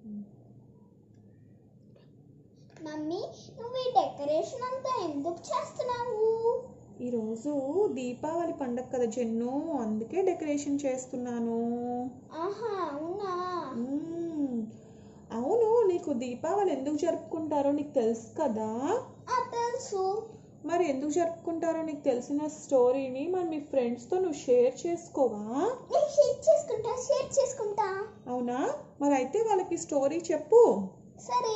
Mummy నువ్వు ఈ decoration అంతా ఎందుకు చేస్తున్నావు ఈరోజు దీపావళి పండగ కదా జెన్ను అందుకే డెకరేషన్ చేస్తున్నాను ఆహా అవునా మ్మ్. అవును నీకు దీపావళి ఎందుకు జరుపుకుంటారో నీకు తెలుసు కదా ఆ తెలుసు మరి ఎందుకు జరుపుకుంటారో నీకు తెలిసిన స్టోరీని మరి మీ ఫ్రెండ్స్తో నువ్వు షేర్ చేసుకోవా నేను షేర్ చేసుకుంటా షేర్ చేసుకుంటా అవునా మరి అయితే వాళ్ళకి స్టోరీ చెప్పు సరే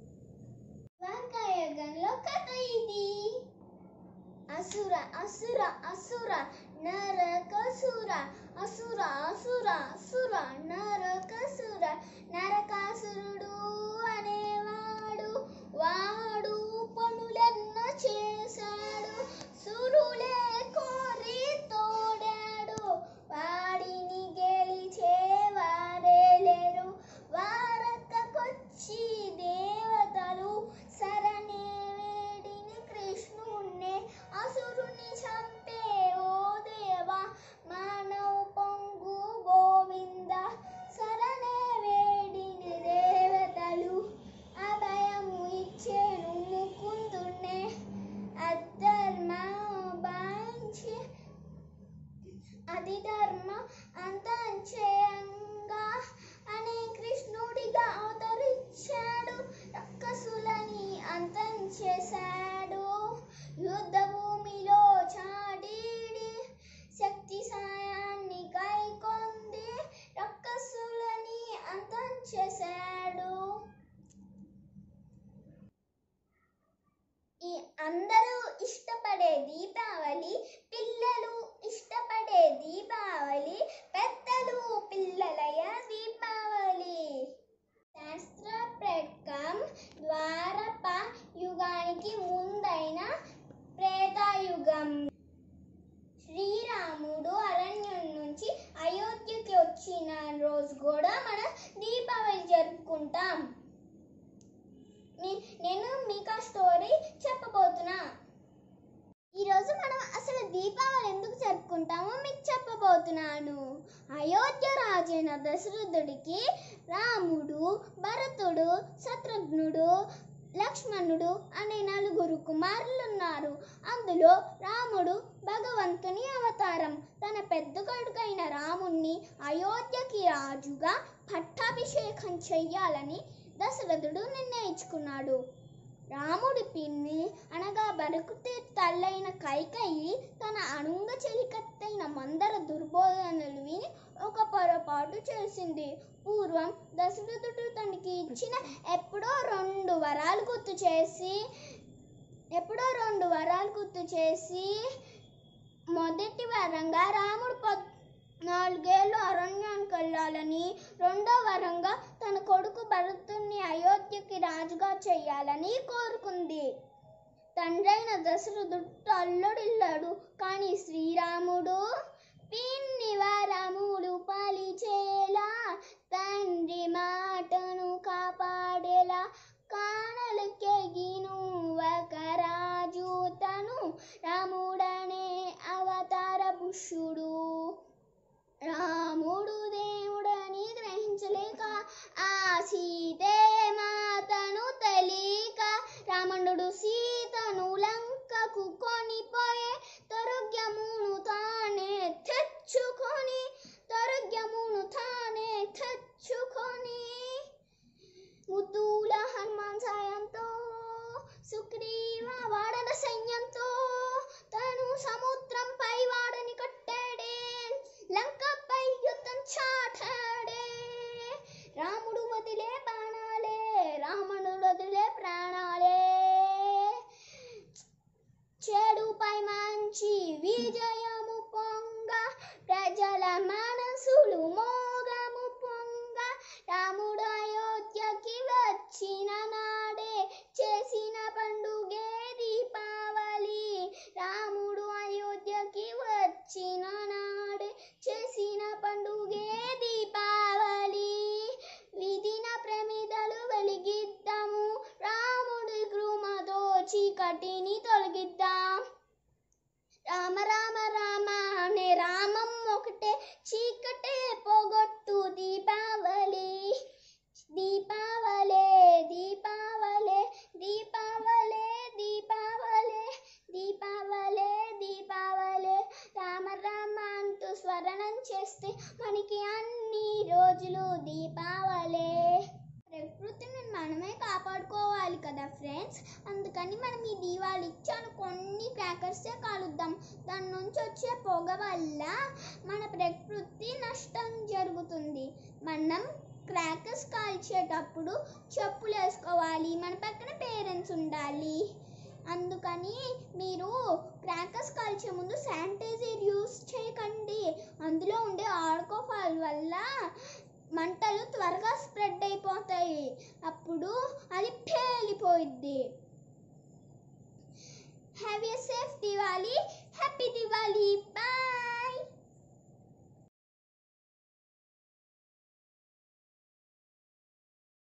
వంకాయగంలో కథ ఇది అసుర అసుర అసుర నరకసుర అసుర అసుర అసుర నరకసుర నరకాసురుడు అనేవాడు వాడు పనులెన్నో చేశాడు సురులే కోరి తోడాడు వాడిని గెలిచేవారే లేరు వారక్కకొచ్చి దేవతలు సరణే వేడిని కృష్ణుణ్ణే అసురుని చంపే ఓ దేవా మానవ పొంగు గోవింద సరణే వేడిని దేవతలు అభయము ఇచ్చేను ముకుందుణ్ణే అధర్మ బాంచి అది ధర్మ అంతంచేయంగా అనే కృష్ణుడిగా అవతరించాడు రక్కసులని అంతం చేశాడు యుద్ధ భూమిలో చాడీడి శక్తి సాయాన్ని కైకొంది రక్కసులని అంతం చేశాడు ఈ అందరూ ఇష్టపడే దీపావళి పిల్లలు ఇష్టపడే దీపావళి పెద్దలు పిల్లలయ దీపావళి శాస్త్ర ప్రకారం ద్వారప యుగానికి ముందైన త్రేతాయుగం శ్రీరాముడు అరణ్యం నుంచి అయోధ్యకి వచ్చిన రోజు కూడా మనం దీపావళి జరుపుకుంటాం నే- నేను మీకు ఆ స్టోరీ చెప్పబోతున్నా ఈరోజు మనం అసలు దీపావళి ఎందుకు జరుపుకుంటామో మీకు చెప్పబోతున్నాను అయోధ్య రాజైన దశరథుడికి రాముడు భరతుడు శత్రుఘ్నుడు లక్ష్మణుడు అనే నలుగురు కుమారులు ఉన్నారు అందులో రాముడు భగవంతుని అవతారం తన పెద్ద కొడుకైన రాముణ్ణి అయోధ్యకి రాజుగా పట్టాభిషేకం చెయ్యాలని దశరథుడు నిర్ణయించుకున్నాడు రాముడి పిన్ని అనగా బరుకుతే తల్లైన కైకయి తన అణుంగ చెలికత్తైన మందర దుర్బోధనలు విని ఒక పొరపాటు చేసింది పూర్వం దశరథుడు తనకి ఇచ్చిన ఎప్పుడో రెండు వరాలు గుర్తు చేసి ఎప్పుడో రెండు వరాలు గుర్తు చేసి మొదటి వరంగా రాముడు పద్ నాలుగేళ్ళు అరణ్యానికి వెళ్ళాలని రెండో వరంగా తన కొడుకు భరతుణ్ణి అయోధ్యకి రాజుగా చేయాలని కోరుకుంది తండ్రైన దశరథుడు అల్లుడిల్లాడు కానీ శ్రీరాముడు పిన్ని వరములు పాలిచేలా తండ్రి మాటను కాపాడేలా కానలకెగిను ఒక రాజు తను రాముడనే అవతార పురుషుడు రాముడు దేవుడని గ్రహించలేక ఆ సీతే మాతను తెలియక రావణుడు సీతను లంకకు కొనిపోయే తరుగ్యమును తానే తెచ్చుకొని తరుగ్యమును తానే తెచ్చుకొని ముద్దుల హనుమాన్ సాయంతో సుగ్రీవ వాడన సైన్యంతో తను సముద్రంపై వాడని కట్టాడే లంకపై యుద్ధం చాటాడే రాముడు వదిలే బాణాలే రావణుడు వదిలే ప్రాణాలే చెడుపై మంచి విజయము పొంగ ప్రజల మనసులు మోగము పొంగ రాముడు అయోధ్యకి వచ్చిన నాడే చేసిన పండుగే దీపావళి రాముడు అయోధ్యకి వచ్చిన నాడే చేసిన పండుగే దీపావళి విధిన ప్రమిదలు వెలిగిద్దాము రాముడి కృమతో చీకటిని తొలగిద్దాం రామ రామ రామ అనే రామం ఒకటే చీకటే పోగొట్టు దీపావళి దీపా రోజులు దీపావళి ప్రకృతిని మనమే కాపాడుకోవాలి కదా ఫ్రెండ్స్ అందుకని మనం ఈ దీవాళికి చాలా కొన్ని క్రాకర్సే కాలుద్దాం దాని నుంచి వచ్చే పొగ వల్ల మన ప్రకృతి నష్టం జరుగుతుంది మనం క్రాకర్స్ కాల్చేటప్పుడు చెప్పులు వేసుకోవాలి మన పక్కన పేరెంట్స్ ఉండాలి అందుకని మీరు క్రాకర్స్ కాల్చే ముందు శానిటైజర్ యూస్ చేయకండి అందులో ఉండే ఆల్కోహాల్ వల్ల మంటలు త్వరగా స్ప్రెడ్ అయిపోతాయి అప్పుడు అది పేలిపోయిద్ది have a safe Diwali happy Diwali bye